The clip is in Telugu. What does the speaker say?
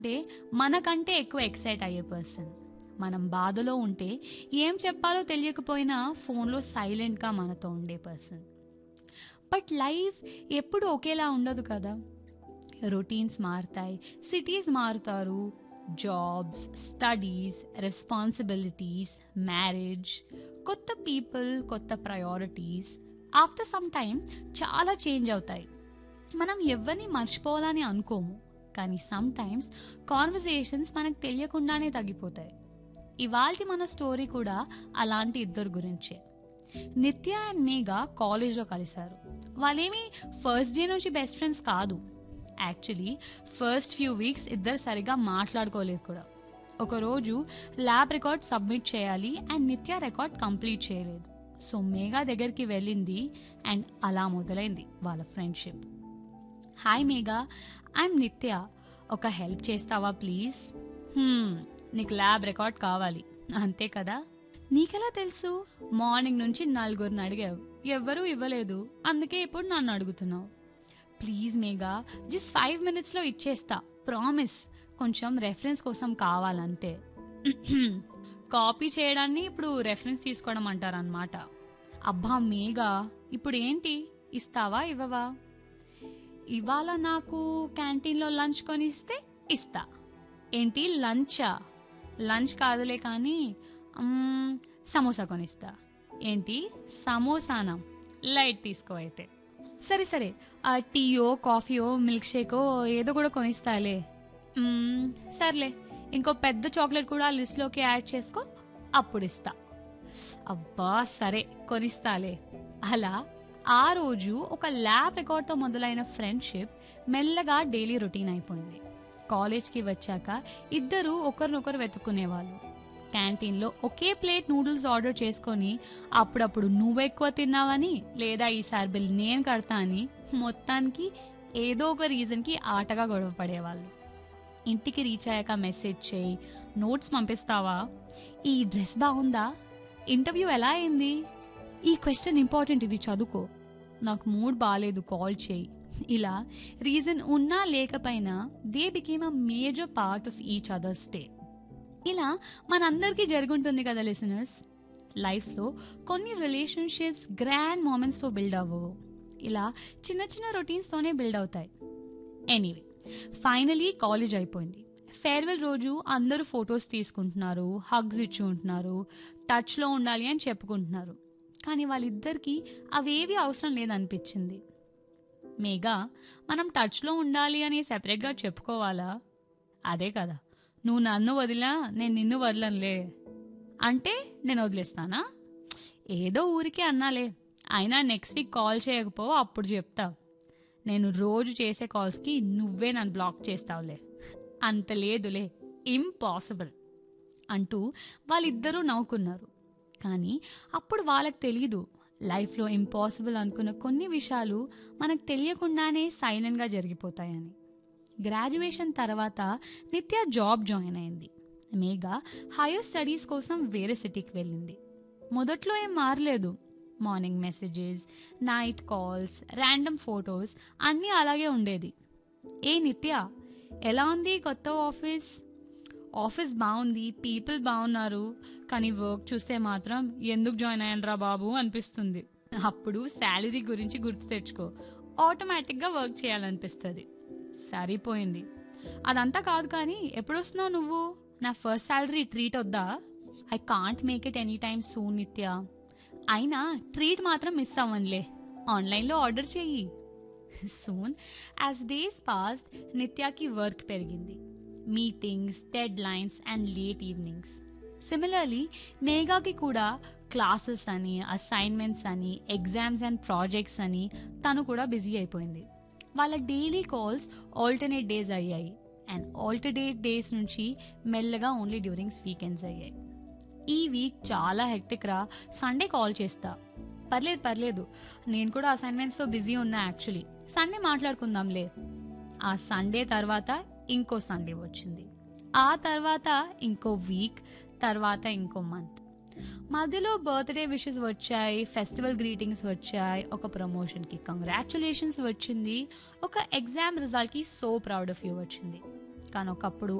అంటే మనకంటే ఎక్కువ ఎక్సైట్ అయ్యే పర్సన్ మనం బాధలో ఉంటే ఏం చెప్పాలో తెలియకపోయినా ఫోన్లో సైలెంట్గా మనతో ఉండే పర్సన్ బట్ లైఫ్ ఎప్పుడు ఒకేలా ఉండదు కదా రొటీన్స్ మారుతాయి సిటీస్ మారుతారు జాబ్స్ స్టడీస్ రెస్పాన్సిబిలిటీస్ మ్యారేజ్ కొత్త పీపుల్ కొత్త ప్రయారిటీస్ ఆఫ్టర్ సమ్ టైం చాలా చేంజ్ అవుతాయి మనం ఎవరిని మర్చిపోవాలని అనుకోము కానీ సమ్ టైమ్స్ కాన్వర్జేషన్స్ మనకు తెలియకుండానే తగ్గిపోతాయి ఇవాల్టి మన స్టోరీ కూడా అలాంటి ఇద్దరు గురించే నిత్య అండ్ మేఘా కాలేజ్లో కలిశారు వాళ్ళేమి ఫస్ట్ డే నుంచి బెస్ట్ ఫ్రెండ్స్ కాదు యాక్చువల్లీ ఫస్ట్ ఫ్యూ వీక్స్ ఇద్దరు సరిగా మాట్లాడుకోలేదు కూడా ఒకరోజు ల్యాబ్ రికార్డ్ సబ్మిట్ చేయాలి అండ్ నిత్య రికార్డ్ కంప్లీట్ చేయలేదు సో మేఘా దగ్గరికి వెళ్ళింది అండ్ అలా మొదలైంది వాళ్ళ ఫ్రెండ్షిప్ హాయ్ మేఘా ఐఎమ్ నిత్య ఒక హెల్ప్ చేస్తావా ప్లీజ్ "హ్మ్, నీకు ల్యాబ్ రికార్డ్ కావాలి అంతే కదా నీకెలా తెలుసు మార్నింగ్ నుంచి నలుగురిని అడిగావు ఎవ్వరూ ఇవ్వలేదు అందుకే ఇప్పుడు నన్ను అడుగుతున్నావు ప్లీజ్ మేఘా జస్ట్ ఫైవ్ మినిట్స్లో ఇచ్చేస్తా ప్రామిస్ కొంచెం రెఫరెన్స్ కోసం కావాలంతే కాపీ చేయడాన్ని ఇప్పుడు రెఫరెన్స్ తీసుకోవడం అంటారనమాట అబ్బా మేఘా ఇప్పుడు ఏంటి ఇస్తావా ఇవ్వవా ఇవాళ నాకు క్యాంటీన్లో లంచ్ కొనిస్తే ఇస్తా ఏంటి లంచా లంచ్ కాదులే కానీ మ్మ్, సమోసా కొనిస్తా ఏంటి సమోసానా లైట్ తీసుకో అయితే సరే సరే ఆ టీయో కాఫీయో మిల్క్ షేకో ఏదో కూడా కొనిస్తాలే మ్మ్, సర్లే ఇంకో పెద్ద చాక్లెట్ కూడా లిస్ట్లోకి యాడ్ చేసుకో అప్పుడు ఇస్తా అబ్బా సరే కొనిస్తాలే అలా ఆ రోజు ఒక ల్యాబ్ రికార్డ్తో మొదలైన ఫ్రెండ్షిప్ మెల్లగా డైలీ రొటీన్ అయిపోయింది కాలేజ్కి వచ్చాక ఇద్దరు ఒకరినొకరు వెతుక్కునేవాళ్ళు క్యాంటీన్లో ఒకే ప్లేట్ నూడిల్స్ ఆర్డర్ చేసుకొని అప్పుడప్పుడు నువ్వు ఎక్కువ తిన్నావని లేదా ఈసారి బిల్ నేను కడతా అని మొత్తానికి ఏదో ఒక రీజన్కి ఆటగా గొడవ పడేవాళ్ళు ఇంటికి రీచ్ అయ్యాక మెసేజ్ చేయి నోట్స్ పంపిస్తావా ఈ డ్రెస్ బాగుందా ఇంటర్వ్యూ ఎలా అయింది ఈ క్వశ్చన్ ఇంపార్టెంట్ ఇది చదువుకో నాకు మూడ్ బాగాలేదు కాల్ చేయి ఇలా రీజన్ ఉన్నా లేకపోయినా they became a major part of each other's day ఇలా మనందరికీ జరుగుంటుంది కదా లిసనర్స్ లైఫ్లో కొన్ని రిలేషన్షిప్స్ గ్రాండ్ మూమెంట్స్తో బిల్డ్ అవ్వవు ఇలా చిన్న చిన్న రొటీన్స్తోనే బిల్డ్ అవుతాయి ఎనీవే ఫైనలీ కాలేజ్ అయిపోయింది ఫేర్వెల్ రోజు అందరూ ఫొటోస్ తీసుకుంటున్నారు హగ్స్ ఇచ్చుకుంటున్నారు టచ్లో ఉండాలి అని చెప్పుకుంటున్నారు కానీ వాళ్ళిద్దరికీ అవేవి అవసరం లేదనిపించింది మేఘా మనం టచ్లో ఉండాలి అని సెపరేట్గా చెప్పుకోవాలా అదే కదా నువ్వు నన్ను వదిలా నేను నిన్ను వదలనులే అంటే నేను వదిలేస్తానా ఏదో ఊరికే అన్నాలే అయినా నెక్స్ట్ వీక్ కాల్ చేయకపో అప్పుడు చెప్తా నేను రోజు చేసే కాల్స్కి నువ్వే నన్ను బ్లాక్ చేస్తావులే అంత లేదులే ఇంపాసిబుల్ అంటూ వాళ్ళిద్దరూ నవ్వుకున్నారు కానీ అప్పుడు వాళ్ళకి తెలీదు లైఫ్లో ఇంపాసిబుల్ అనుకున్న కొన్ని విషయాలు మనకు తెలియకుండానే సైలెంట్గా జరిగిపోతాయని గ్రాడ్యుయేషన్ తర్వాత నిత్య జాబ్ జాయిన్ అయింది మేఘా హైయర్ స్టడీస్ కోసం వేరే సిటీకి వెళ్ళింది మొదట్లో ఏం మారలేదు morning messages night calls random photos అన్నీ అలాగే ఉండేది ఏ నిత్య ఎలా ఉంది కొత్త ఆఫీస్ ఆఫీస్ బాగుంది పీపుల్ బాగున్నారు కానీ వర్క్ చూస్తే మాత్రం ఎందుకు జాయిన్ అయ్యానరా బాబు అనిపిస్తుంది అప్పుడు శాలరీ గురించి గుర్తు తెచ్చుకో ఆటోమేటిక్గా వర్క్ చేయాలనిపిస్తుంది సరిపోయింది అదంతా కాదు కానీ ఎప్పుడు వస్తున్నావు నువ్వు నా ఫస్ట్ శాలరీ ట్రీట్ వద్దా I can't make it any time soon Nithya అయినా ట్రీట్ మాత్రం మిస్ అవ్వనులే ఆన్లైన్లో ఆర్డర్ చెయ్యి సూన్ యాజ్ డేస్ పాస్ట్ నిత్యాకి వర్క్ పెరిగింది meetings deadlines and late evenings similarly మేఘాకి కూడా క్లాసెస్ అని అసైన్మెంట్స్ అని ఎగ్జామ్స్ అండ్ ప్రాజెక్ట్స్ అని తను కూడా బిజీ అయిపోయింది వాళ్ళ డైలీ కాల్స్ ఆల్టర్నేట్ డేస్ అయ్యాయి అండ్ ఆల్టర్నేట్ డేస్ నుంచి మెల్లగా ఓన్లీ డ్యూరింగ్స్ వీకెండ్స్ అయ్యాయి ఈ వీక్ చాలా హెక్టిక్ రా సండే కాల్ చేస్తా పర్లేదు పర్లేదు నేను కూడా అసైన్మెంట్స్తో బిజీ ఉన్నా యాక్చువల్లీ సండే మాట్లాడుకుందాంలే ఆ సండే తర్వాత ఇంకో సండే వచ్చింది ఆ తర్వాత ఇంకో వీక్ తర్వాత ఇంకో మంత్ మధ్యలో బర్త్డే విషెస్ వచ్చాయి ఫెస్టివల్ గ్రీటింగ్స్ వచ్చాయి ఒక ప్రమోషన్కి కంగ్రాచులేషన్స్ వచ్చింది ఒక ఎగ్జామ్ రిజల్ట్కి సో ప్రౌడ్ ఆఫ్ యూ వచ్చింది కానీ ఒకప్పుడు